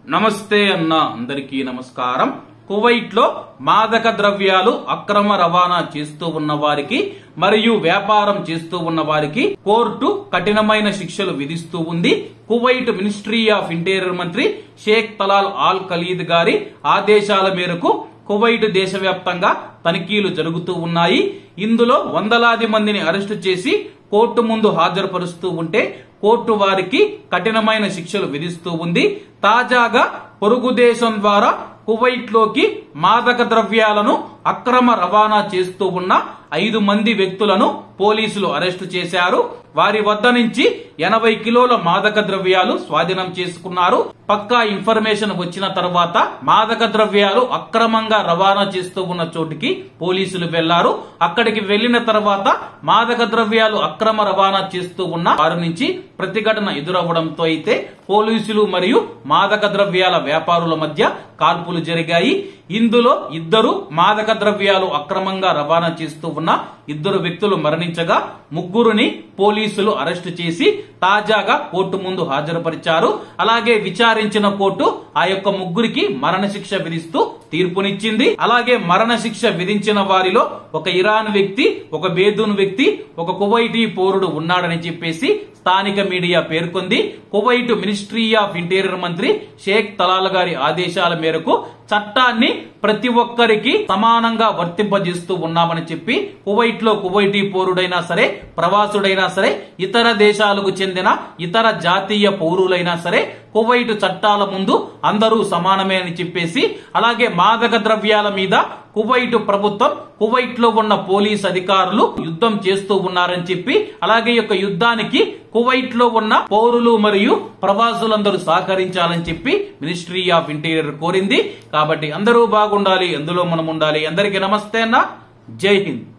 నమస్తే అన్న అందరికీ నమస్కారం కువైట్ లో మాదక ద్రవ్యాలు అక్రమ రవాణా చేస్తూ ఉన్న వారికి మరియు వ్యాపారం చేస్తూ ఉన్న వారికి కోర్టు కఠినమైన శిక్షలు విధిస్తూ ఉంది కువైట్ మినిస్ట్రీ ఆఫ్ ఇంటీరియర్ మంత్రి షేక్ తలాల్ ఆల్ ఖలీద్ గారి ఆదేశాల మేరకు కువైట్ దేశవ్యాప్తంగా తనిఖీలు జరుగుతూ ఉన్నాయి ఇందులో వందలాది మందిని అరెస్టు చేసి కోర్టు ముందు హాజరుపరుస్తూ ఉంటే కోర్టు వారికి కఠినమైన శిక్షలు విధిస్తూ ఉంది తాజాగా పొరుగు దేశం ద్వారా కువైట్ లోకి మాదక ద్రవ్యాలను అక్రమ రవాణా చేస్తూ ఉన్న ఐదు మంది వ్యక్తులను పోలీసులు అరెస్టు చేశారు వారి వద్ద నుంచి ఎనభై కిలోల మాదక ద్రవ్యాలు స్వాధీనం చేసుకున్నారు పక్కా ఇన్ఫర్మేషన్ వచ్చిన తర్వాత మాదక ద్రవ్యాలు అక్రమంగా రవాణా చేస్తూ ఉన్న చోటికి పోలీసులు వెళ్లారు అక్కడికి వెళ్లిన తర్వాత మాదక ద్రవ్యాలు అక్రమ రవాణా చేస్తూ ఉన్న వారి నుంచి ప్రతిఘటన ఎదురవ్వడంతో అయితే పోలీసులు మరియు మాదక ద్రవ్యాల వ్యాపారుల మధ్య కాల్పులు జరిగాయి ఇందులో ఇద్దరు మాదక ద్రవ్యాలు అక్రమంగా రవాణా చేస్తూ ఉన్న ఇద్దరు వ్యక్తులు మరణించగా ముగ్గురుని పోలీసులు అరెస్టు చేసి తాజాగా కోర్టు ముందు హాజరుపరిచారు అలాగే విచారించిన కోర్టు ఆ యొక్క ముగ్గురికి మరణశిక్ష విధిస్తూ తీర్పునిచ్చింది అలాగే మరణశిక్ష విధించిన వారిలో ఒక ఇరాన్ వ్యక్తి ఒక బేదూన్ వ్యక్తి ఒక కువైటీ పౌరుడు ఉన్నాడని చెప్పేసి స్థానిక మీడియా పేర్కొంది కువైట్ మినిస్ట్రీ ఆఫ్ ఇంటీరియర్ మంత్రి షేక్ తలాల్ గారి ఆదేశాల మేరకు చట్టాన్ని ప్రతి ఒక్కరికి సమానంగా వర్తింపజేస్తూ ఉన్నామని చెప్పి కువైట్ లో కువైటీ పౌరుడైనా సరే ప్రవాసుడైనా సరే ఇతర దేశాలకు చెందిన ఇతర జాతీయ పౌరులైనా సరే కువైట్ చట్టాల ముందు అందరూ సమానమే అని చెప్పేసి అలాగే మాదక ద్రవ్యాల మీద కువైట్ ప్రభుత్వం కువైట్ లో ఉన్న పోలీస్ అధికారులు యుద్ధం చేస్తూ ఉన్నారని చెప్పి అలాగే ఈ యొక్క యుద్ధానికి కువైట్ లో ఉన్న పౌరులు మరియు ప్రవాసులందరూ సహకరించాలని చెప్పి మినిస్ట్రీ ఆఫ్ ఇంటీరియర్ కోరింది కాబట్టి అందరూ బాగుండాలి అందులో మనం ఉండాలి అందరికీ నమస్తే అన్న జై హింద్